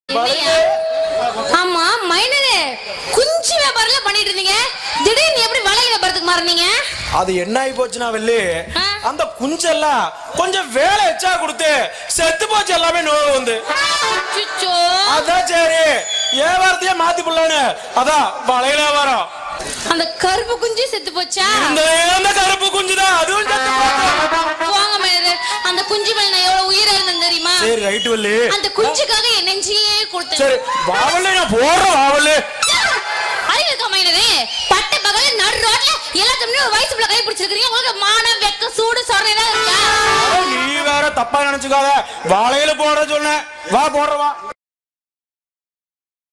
என்னய்யா? ஆமா மைனரே குஞ்சு வியாபாரம் பண்ணிட்டு இருந்தீங்க திடீர்னு எப்படி வளையல் வியாபாரத்துக்கு மாறினீங்க அது என்ன ஆகி போச்சுன்னா வெள்ளி ஆ. அந்த குஞ்செல்லாம் கொஞ்சம் வேலை எச்சா கொடுத்து செத்து போச்சு எல்லாமே நோவு வந்து அச்சச்சோ. அதான் சரி வியாபாரத்தையே மாத்தி போடலான்னு அதான் வளையல வியாபாரம் அந்த கருப்பு குஞ்சு செத்து போச்சா இந்த இந்த கருப்பு குஞ்சுதான் அதுவும் செத்து போச்சு. போங்க மைனரே அந்த குஞ்சு மேல நான் எவ்வளவு உயிரா இருந்தேன் தெரியுமா சரி ரைட்டு வள்ளி அந்த குஞ்சுக்காக என் நெஞ்சியே கொடுத்தேன் சரி வாவல்லி நான் போடுறேன் வாவல்லி அறிவு இருக்கா மைனரே பட்ட பகல நடு ரோட்ல எல்லாத்தையும் ஒரு வயசு பிள்ளை கை பிடிச்சிருக்கீங்க உங்களுக்கு மானம் வெக்க சூடு சொல்ற ஏதாவது இருக்கா நீ வேற தப்பா நினைச்சுக்காத வாழையில போட சொன்னேன் வா போடுற வா